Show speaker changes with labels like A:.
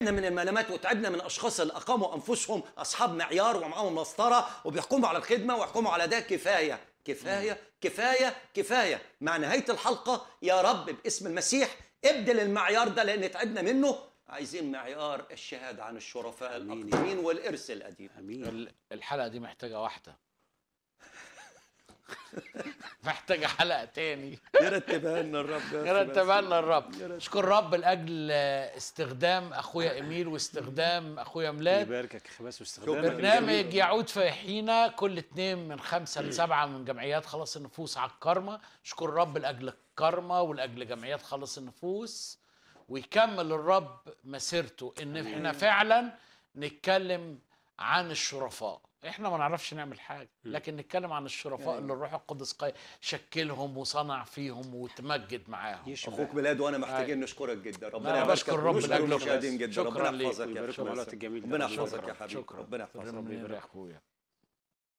A: من الملامات وتعبنا من اشخاص اللي اقاموا انفسهم اصحاب معيار ومعاهم مسطره وبيحكموا على الخدمه ويحكموا على ده كفايه كفايه كفايه كفايه مع نهايه الحلقه يا رب باسم المسيح ابدل المعيار ده لان تعبنا منه عايزين معيار الشهاده عن الشرفاء
B: آمين.
A: الاقدمين والارث القديم
B: امين
C: ال- الحلقه دي محتاجه واحده محتاجه حلقه تاني
A: يرتبها لنا الرب
C: يرتبها لنا الرب اشكر رب لاجل استخدام اخويا ايميل واستخدام اخويا ميلاد
B: يباركك يا خباس واستخدامك
C: برنامج
B: الجميل.
C: يعود في حينا كل اتنين من خمسة لسبعة من جمعيات خلاص النفوس على الكرمة اشكر الرب لأجل الكرمة ولأجل جمعيات خلاص النفوس ويكمل الرب مسيرته ان احنا فعلا نتكلم عن الشرفاء احنا ما نعرفش نعمل حاجة لكن نتكلم عن الشرفاء اللي الروح القدس قي- شكلهم وصنع فيهم وتمجد معاهم
B: يشفى.
A: اخوك بلاد وانا محتاجين نشكرك جدا ربنا
C: أنا
A: يباركك
C: بشكر الرب
A: ونشكر
C: لأجلك.
A: المشاهدين جدا
C: شكراً
A: ربنا
C: ليك
A: يحفظك يا
B: ويبارككم على
A: أخويا.
B: الوقت الجميل ده.
A: ربنا
B: شكراً.
A: يحفظك يا حبيبي
C: شكرا
A: ربنا يحفظك
C: ربنا يا اخويا